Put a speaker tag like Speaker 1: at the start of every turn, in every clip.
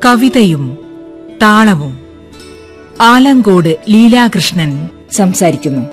Speaker 1: കവിതയും താളവും ആലങ്കോട് ലീലാകൃഷ്ണൻ
Speaker 2: സംസാരിക്കുന്നു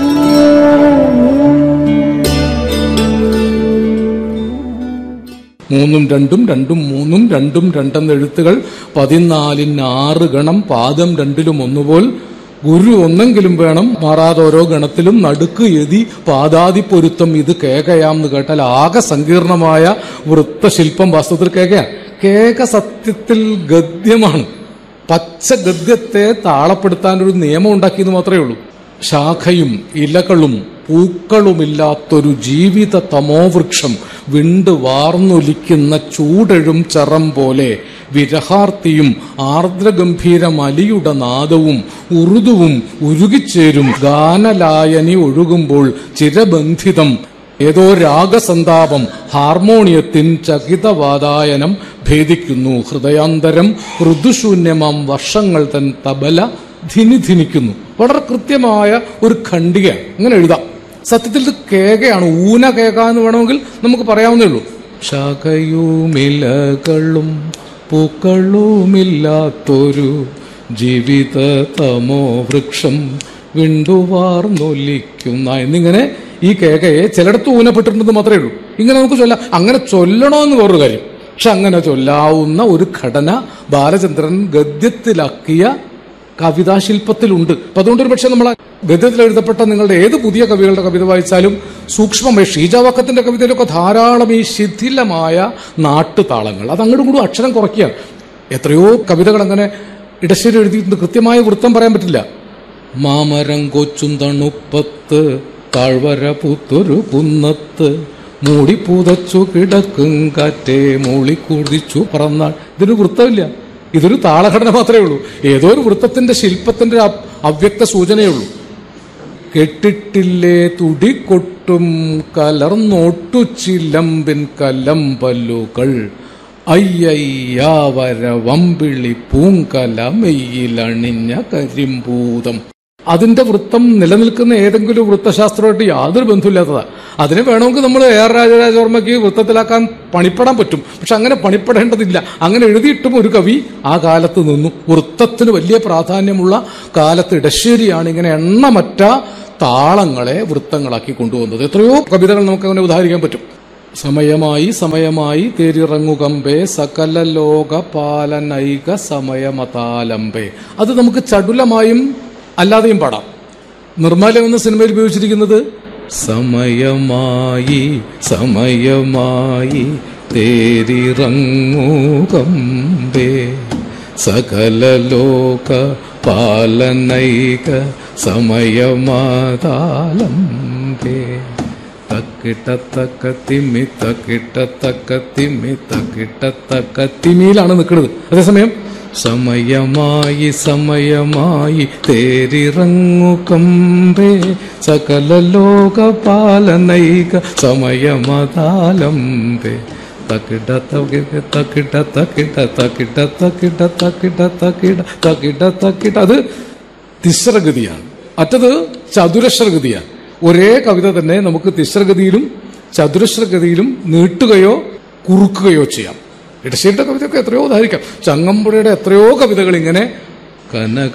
Speaker 3: മൂന്നും രണ്ടും രണ്ടും മൂന്നും രണ്ടും രണ്ടെന്ന എഴുത്തുകൾ പതിനാലിന് ആറ് ഗണം പാദം രണ്ടിലും ഒന്നുപോൽ ഗുരു ഒന്നെങ്കിലും വേണം മാറാതെ ഓരോ ഗണത്തിലും നടുക്ക് യതി പാദാതി പൊരുത്തം ഇത് കേകയാം എന്ന് കേട്ടാൽ ആകെ സങ്കീർണമായ വൃത്തശില്പം വാസ്തവത്തിൽ കേകയാണ് കേക സത്യത്തിൽ ഗദ്യമാണ് പച്ച ഗദ്യത്തെ താളപ്പെടുത്താൻ ഒരു നിയമം ഉണ്ടാക്കിയെന്ന് മാത്രമേ ഉള്ളൂ ശാഖയും ഇലകളും പൂക്കളുമില്ലാത്തൊരു ജീവിത തമോവൃക്ഷം വിണ്ട് വാർന്നൊലിക്കുന്ന ചൂടെഴും ചറം പോലെ വിരഹാർത്തിയും ആർദ്രഗംഭീര മലിയുടെ നാദവും ഉറുതുവും ഉരുകിച്ചേരും ഗാനലായനി ഒഴുകുമ്പോൾ ചിരബന്ധിതം ഏതോ രാഗസന്താപം ഹാർമോണിയത്തിൻ ചകിതവാതായനം ഭേദിക്കുന്നു ഹൃദയാന്തരം ഋതുശൂന്യമാം വർഷങ്ങൾ തൻ തബല ധിനിധിനിക്കുന്നു വളരെ കൃത്യമായ ഒരു ഖണ്ഡിക അങ്ങനെ എഴുതാം സത്യത്തിൽ ഇത് കേകയാണ് ഊന കേക എന്ന് വേണമെങ്കിൽ നമുക്ക് പറയാവുന്നേ ഉള്ളൂ ശാഖയുമിലകളും പൂക്കളുമില്ലാത്തൊരു ജീവിത തമോ വൃക്ഷം വിണ്ടുവാർന്നൊലിക്കുന്ന എന്നിങ്ങനെ ഈ കേകയെ ചിലയിടത്ത് ഊനപ്പെട്ടിട്ടുണ്ടെന്ന് മാത്രമേ ഉള്ളൂ ഇങ്ങനെ നമുക്ക് ചൊല്ലാം അങ്ങനെ ചൊല്ലണമെന്ന് വേറൊരു കാര്യം പക്ഷെ അങ്ങനെ ചൊല്ലാവുന്ന ഒരു ഘടന ബാലചന്ദ്രൻ ഗദ്യത്തിലാക്കിയ കവിതാശില്പത്തിലുണ്ട് അപ്പൊ അതുകൊണ്ട് ഒരു പക്ഷെ നമ്മൾ ആ ഗദ്യത്തിൽ എഴുതപ്പെട്ട നിങ്ങളുടെ ഏത് പുതിയ കവികളുടെ കവിത വായിച്ചാലും സൂക്ഷ്മമായി ഷീജാവാക്കത്തിന്റെ കവിതയിലൊക്കെ ധാരാളം ഈ ശിഥിലമായ നാട്ടുതാളങ്ങൾ അത് അങ്ങോട്ടും കൂടി അക്ഷരം കുറയ്ക്കുകയാണ് എത്രയോ കവിതകൾ അങ്ങനെ ഇടശ്ശേരി എഴുതിയിട്ടുണ്ട് കൃത്യമായ വൃത്തം പറയാൻ പറ്റില്ല മാമരം കൊച്ചും തണുപ്പത്ത് താഴ്വര പൂത്തൊരു കുന്നത്ത് മൂടി പൂതച്ചു കിടക്കും കാറ്റേ മൂളി കുതിച്ചു പറന്നാൾ ഇതിന് വൃത്തമില്ല ഇതൊരു താളഘടന മാത്രമേ ഉള്ളൂ ഏതോ ഒരു വൃത്തത്തിന്റെ ശില്പത്തിന്റെ ഒരു അവ- അവ്യക്ത സൂചനയേ ഉള്ളൂ കെട്ടിട്ടില്ലേ തുടികൊട്ടും കലർന്നോട്ടു ചിലമ്പിൻ കലമ്പല്ലുകൾ അയ്യയ്യാവര വമ്പിളി പൂങ്കല മെയ്യിലണിഞ്ഞ കരിമ്പൂതം അതിന്റെ വൃത്തം നിലനിൽക്കുന്ന ഏതെങ്കിലും വൃത്തശാസ്ത്രമായിട്ട് യാതൊരു ബന്ധമില്ലാത്തതാ അതിന് വേണമെങ്കിൽ നമ്മൾ എ ആർ രാജരാജവർമ്മയ്ക്ക് വൃത്തത്തിലാക്കാൻ പണിപ്പെടാൻ പറ്റും പക്ഷെ അങ്ങനെ പണിപ്പെടേണ്ടതില്ല അങ്ങനെ എഴുതിയിട്ടും ഒരു കവി ആ കാലത്ത് നിന്നു വൃത്തത്തിന് വലിയ പ്രാധാന്യമുള്ള കാലത്ത് ഇടശ്ശേരിയാണ് ഇങ്ങനെ എണ്ണമറ്റ താളങ്ങളെ വൃത്തങ്ങളാക്കി കൊണ്ടുവന്നത് എത്രയോ കവിതകൾ നമുക്ക് അങ്ങനെ ഉദാഹരിക്കാൻ പറ്റും സമയമായി സമയമായി തേരിറങ്ങുകമ്പേ സകല ലോക പാലനൈക സമയമതാലംബേ അത് നമുക്ക് ചടുലമായും അല്ലാതെയും പാടാം നിർമ്മാല്യം എന്ന സിനിമയിൽ ഉപയോഗിച്ചിരിക്കുന്നത് സമയമായി സമയമായി തേരിറങ്ങുകമ്പേ സകല ലോക പാലനൈക സമയമാതാലംബേ തക്കിട്ട തക്ക തിമ്മി തക്കിട്ട തക്ക തിമ്മി തക്കിട്ട തക്ക തിമിയിലാണ് നിൽക്കുന്നത് അതേസമയം സമയമായി സമയമായി തേരിറങ്ങു കമ്പേ സകല ലോക പാലനൈക സമയമതാലംബേ തക്കിട തക്കിട തക്കിട തക്കിട തക്കിട തക്കിട തക്കിട തക്കിട തക്കിട തക്കിട അത് തിസ്രഗതിയാണ് മറ്റത് ചതുരശ്രഗതിയാണ് ഒരേ കവിത തന്നെ നമുക്ക് തിസ്രഗതിയിലും ചതുരശ്രഗതിയിലും നീട്ടുകയോ കുറുക്കുകയോ ചെയ്യാം ഇടശ്ശേരിയുടെ കവിതയൊക്കെ എത്രയോ ഉദാഹരിക്കാം ചങ്ങമ്പുഴയുടെ എത്രയോ കവിതകൾ ഇങ്ങനെ കനക